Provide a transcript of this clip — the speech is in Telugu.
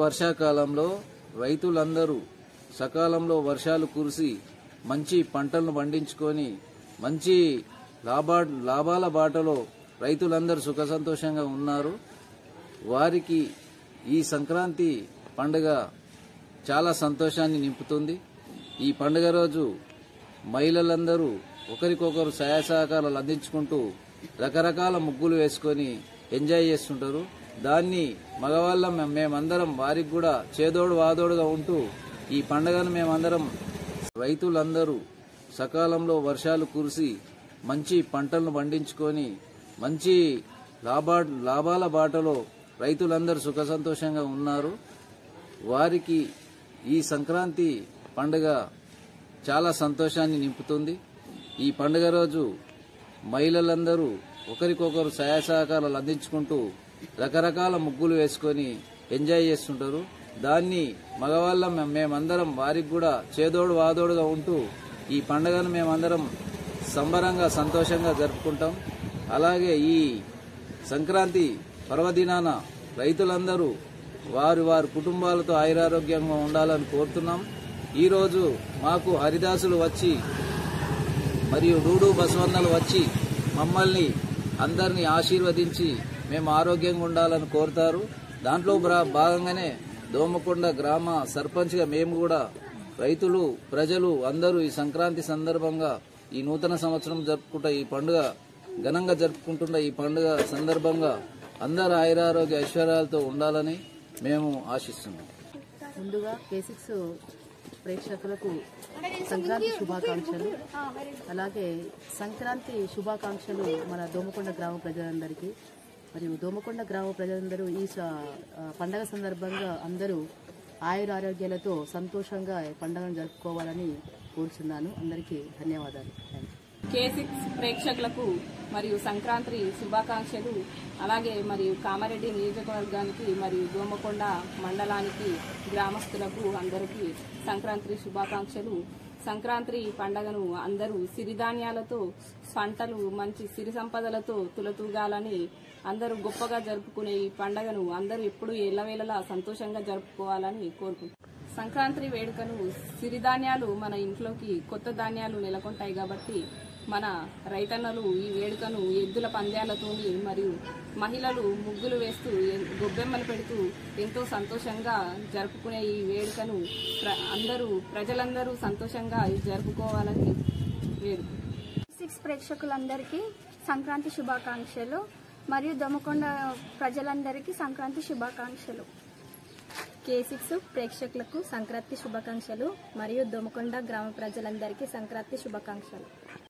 వర్షాకాలంలో రైతులందరూ సకాలంలో వర్షాలు కురిసి మంచి పంటలను పండించుకొని మంచి లాభా లాభాల బాటలో రైతులందరూ సుఖ సంతోషంగా ఉన్నారు వారికి ఈ సంక్రాంతి పండుగ చాలా సంతోషాన్ని నింపుతుంది ఈ పండుగ రోజు మహిళలందరూ ఒకరికొకరు సహాయ సహకారాలు అందించుకుంటూ రకరకాల ముగ్గులు వేసుకొని ఎంజాయ్ చేస్తుంటారు దాన్ని మగవాళ్ళం మేమందరం వారికి కూడా చేదోడు వాదోడుగా ఉంటూ ఈ పండుగను మేమందరం రైతులందరూ సకాలంలో వర్షాలు కురిసి మంచి పంటలను పండించుకొని మంచి లాభా లాభాల బాటలో రైతులందరూ సుఖ సంతోషంగా ఉన్నారు వారికి ఈ సంక్రాంతి పండుగ చాలా సంతోషాన్ని నింపుతుంది ఈ పండుగ రోజు మహిళలందరూ ఒకరికొకరు సహాయ సహకారాలు అందించుకుంటూ రకరకాల ముగ్గులు వేసుకొని ఎంజాయ్ చేస్తుంటారు దాన్ని మగవాళ్ళం మేమందరం వారికి కూడా చేదోడు వాదోడుగా ఉంటూ ఈ పండుగను మేమందరం సంబరంగా సంతోషంగా జరుపుకుంటాం అలాగే ఈ సంక్రాంతి పర్వదినాన రైతులందరూ వారి వారి కుటుంబాలతో ఆయురారోగ్యంగా ఉండాలని కోరుతున్నాం ఈరోజు మాకు హరిదాసులు వచ్చి మరియు డూడు బసవన్నలు వచ్చి మమ్మల్ని అందరినీ ఆశీర్వదించి మేము ఆరోగ్యంగా ఉండాలని కోరుతారు దాంట్లో బ్రా- భాగంగానే దోమకొండ గ్రామ సర్పంచ్గా మేము కూడా రైతులు ప్రజలు అందరూ ఈ సంక్రాంతి సందర్భంగా ఈ నూతన సంవత్సరం జరుపుకుంటా ఈ పండుగ ఘనంగా జరుపుకుంటున్న ఈ పండుగ సందర్భంగా అందరు ఆయురారోగ్య ఐశ్వర్యాలతో ఉండాలని మేము ఆశిస్తున్నాం ముందుగా కే సిక్స్ ప్రేక్షకులకు సంక్రాంతి శుభాకాంక్షలు అలాగే సంక్రాంతి శుభాకాంక్షలు మన దోమకొండ గ్రామ ప్రజలందరికీ మరియు దోమకొండ గ్రామ ప్రజలందరూ ఈ స- ఆ, పండగ సందర్భంగా అందరూ ఆయుర ఆరోగ్యాలతో సంతోషంగా ఈ పండుగను జరుపుకోవాలని కోరుచున్నాను అందరికీ ధన్యవాదాలు థ్యాంక్ యూ కే సిక్స్ ప్రేక్షకులకు మరియు సంక్రాంతి శుభాకాంక్షలు అలాగే మరియు కామారెడ్డి నియోజకవర్గానికి మరియు దోమకొండ మండలానికి గ్రామస్తులకు అందరికీ సంక్రాంతి శుభాకాంక్షలు సంక్రాంతి పండగను అందరూ సిరిధాన్యాలతో పంటలు మంచి సిరి సంపదలతో తులతూగాలని అందరూ గొప్పగా జరుపుకునే ఈ పండగను అందరూ ఎప్పుడూ ఎల్లవేళలా సంతోషంగా జరుపుకోవాలని కోరుకుంటున్నాను సంక్రాంతి వేడుకను సిరిధాన్యాలు మన ఇంట్లోకి కొత్త ధాన్యాలు నెలకొంటాయి కాబట్టి మన రైతన్నలు ఈ వేడుకను ఎద్దుల పంద్యాలతోని మరియు మహిళలు ముగ్గులు వేస్తూ ఎ- గొబ్బెమ్మలు పెడుతూ ఎంతో సంతోషంగా జరుపుకునే ఈ వేడుకను ప్ర- అందరూ ప్రజలందరూ సంతోషంగా జరుపుకోవాలని వేడుక సిక్స్ ప్రేక్షకులందరికీ సంక్రాంతి శుభాకాంక్షలు మరియు దొమకొండ ప్రజలందరికీ సంక్రాంతి శుభాకాంక్షలు కే సిక్స్ ప్రేక్షకులకు సంక్రాంతి శుభాకాంక్షలు మరియు దోమకొండ గ్రామ ప్రజలందరికీ సంక్రాంతి శుభాకాంక్షలు